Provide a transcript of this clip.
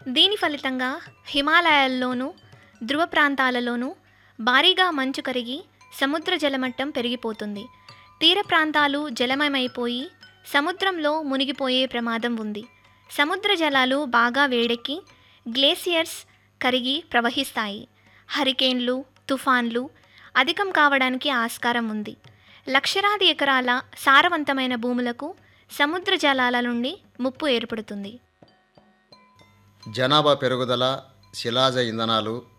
దీని ఫలితంగా హిమాలయాల్లోనూ ధ్రువ ప్రాంతాలలోనూ భారీగా మంచు కరిగి సముద్ర జలమట్టం పెరిగిపోతుంది తీర ప్రాంతాలు జలమయమైపోయి సముద్రంలో మునిగిపోయే ప్రమాదం ఉంది సముద్ర జలాలు బాగా వేడెక్కి గ్లేసియర్స్ కరిగి ప్రవహిస్తాయి హరికేన్లు తుఫాన్లు అధికం కావడానికి ఆస్కారం ఉంది లక్షలాది ఎకరాల సారవంతమైన భూములకు సముద్ర జలాల నుండి ముప్పు ఏర్పడుతుంది జనాభా పెరుగుదల శిలాజ ఇంధనాలు